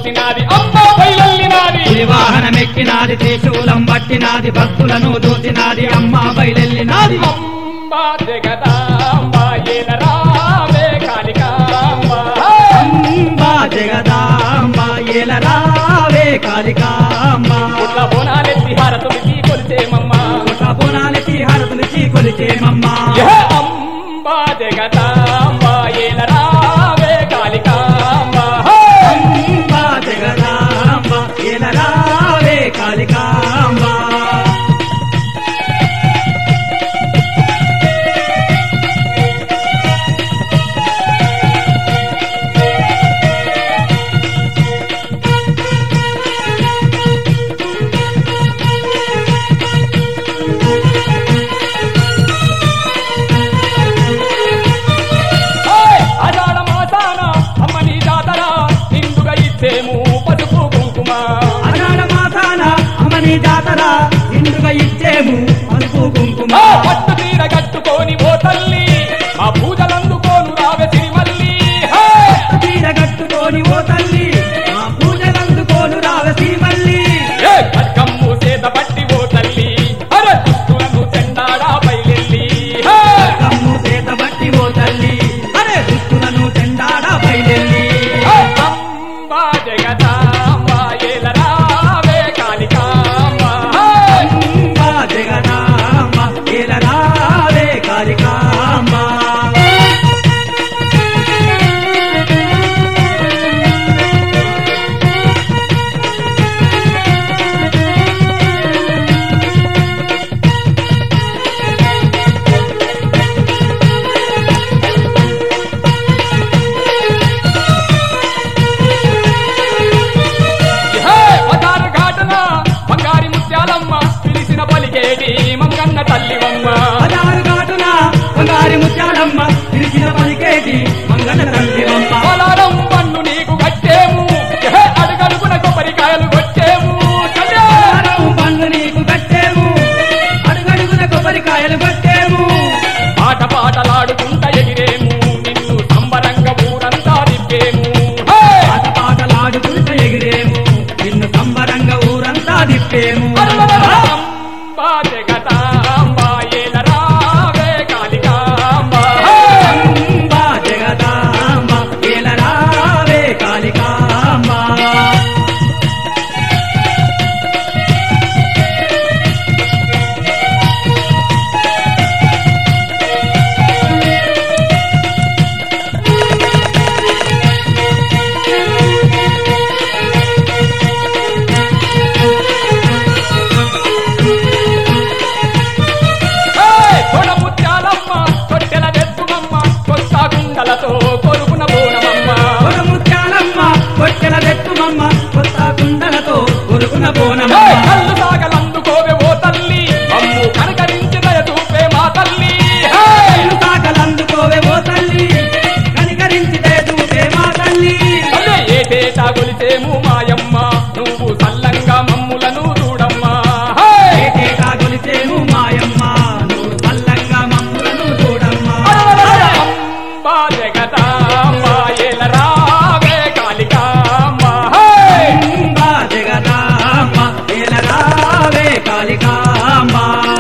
పట్టినాది అమ్మ బయలెల్లినాది వాహనమెక్కినాది త్రిశూలం పట్టినాది భక్తులను దూచినాది అమ్మ బయలెల్లినాది అంబ జగదాంబ ఏలరావే కాళికాంబ అంబా జగదాంబ ఏలరావే కాళికాంబ పుట్ల బోనాలెత్తి హారతులకి కొలిచేమమ్మ పుట్ట పునాలకి హారతులకి కొలిచేమమ్మ యహ అంబ జగదాంబ ఏలరావే కాళికాంబ అంబా జగదాంబ ఏలరావే కాళికాంబ ఓయ్! ఆషాఢ మాసాన అమ్మ నీ జాతర నిండుగా ఇచ్చేము పసుపు కుంకుమ అనాడ మాసాన అమని జాతర ఇందుగా ఇచ్చేము పలుపు కుంకుమ ఆ పట్టు తీర కట్టుకొని ఓ తల్లి మా పూజలందుకోను రావే సిరిమల్లి హే! తీర కట్టుకొని ఓ తల్లి మా పూజలందుకోను రావసి మళ్ళీ ఏ ఖడ్గమ్ము చేత పట్టి ఓ తల్లి అర దుస్తులను చెండాడా బయలెల్లి హే! కమ్ము చేత బట్టి ఓ తల్లి అరే దుస్తులను చెండాడ బయలెల్లి హే! అంబ జగదాంబ ఏలరావే కాళికాంబ హే! అంబా జగదాంబ ఏలరావే కాళికాంబ హే! పదార ఘాటన బంగారి ముత్యాలమ్మ పిలిచిన పలికేటి మంగన్న తల్లివమ్మ పదారు కాటున బంగారి ముత్యాలమ్మ తిరిగిన పలికేటి మంగళ తల్లివమ్మ పొలారం పన్ను నీకు కట్టేము హే! అడుగడుగున కొబ్బరికాయలు కొట్టేము చల్లే! ఆరం పండ్లు నీకు కట్టేము అడుగడుగున కొబ్బరికాయలు కొట్టేము పాట పాటలాడుకుంట ఎగిరేము నిన్ను సంబరంగా ఊరంతా తిప్పేము హే! పాట పాటలాడుకుంటూ ఎగిరేము నిన్ను సంబరంగా ఊరంతా తిప్పేము అంబ జగదాంబ ఏలరావే కాళికాంబ హే! అంబా జగదాంబ ఏలరావే కాళికాంబ హే! కొడ ముత్యాలమ్మ కొట్టెల వెత్తుమమ్మ కొత్త కుండలతో కొరుకున బోనమమ్మ కొన ముత్యాలమ్మ కొట్టెల వెట్టుమమ్మ కొత్త కుండలతో కొరుకున హే! బోనమ్మ కళ్ళు సాగలందుకోవే ఓ తల్లి అమ్ము కనకరించి దయ చూపే మా తల్లి హే! కళ్ళు తాకలందుకోవే ఓ తల్లి కనికరించితే చూపే మా తల్లి తల్లి ఏటేటా కొలిచేము మాయమ్మ నువ్వు సల్లంగా మమ్ములను చూడమ్మా హే! ఏటేటా కొలిచేము మాయమ్మ నువ్వు చల్లంగా మమ్ములను చూడమ్మా అంబ జగదాంబ ఏలరావే కాళికాంబ హే! అంబా జగదాంబ ఏలరావే కాళికాంబ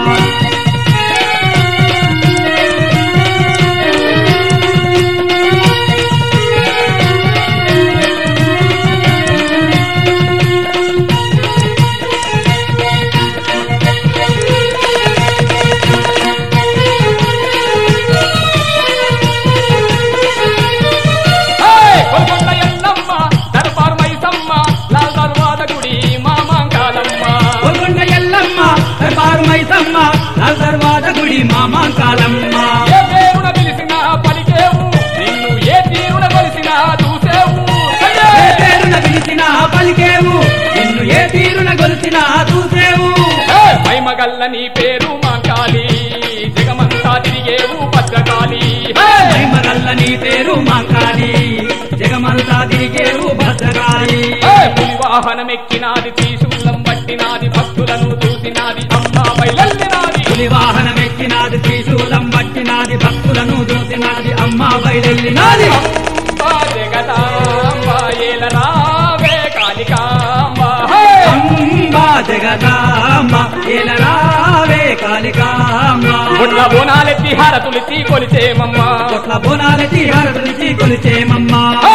హే! కొల్గొండ ఎల్లమ్మ దర్బార్ మైసమ్మ లాల్ దర్వాద గుడి మామాంకాలమ్మ గోల్కొండ ఎల్లమ్మ దర్బారు మైసమ్మ లాల్ దర్వాజ గుడి మామాంకాలమ్మ ఏ పేరున పిలిచినా పలికేవు నిన్ను ఏ తీరున కొలిసినా చూసేవు ఏ పేరున పిలిచినా పలికేవు నిన్ను ఏ తీరున గొలిచినా చూసేవు హే! మైమగల్ల నీ పేరు మాంకాలి జగమంతా తిరిగేవు భద్రకాళి హే! మగల్ల నీ పేరు మాంకాలి జగమంతా తిరిగేవు భద్రకాళి హే! పులి వాహనమెక్కినాది త్రిశూలం పట్టినాది భక్తులను చూసినాది అమ్మా బయలెల్లినాది పులి వాహనమెక్కినాది త్రిశూలం పట్టినాది భక్తులను చూసినాది అమ్మ బయలెల్లినాది అంబా జగదాంబ ఏలరావే జగదాంబ ఏలరావే కాళికాంబ బొట్ల బోనాలెత్తి హారతులిచ్చి కొలిచేమమ్మా కొట్ల బోనాలెత్తి హారతులిచ్చి కొలిచేమమ్మా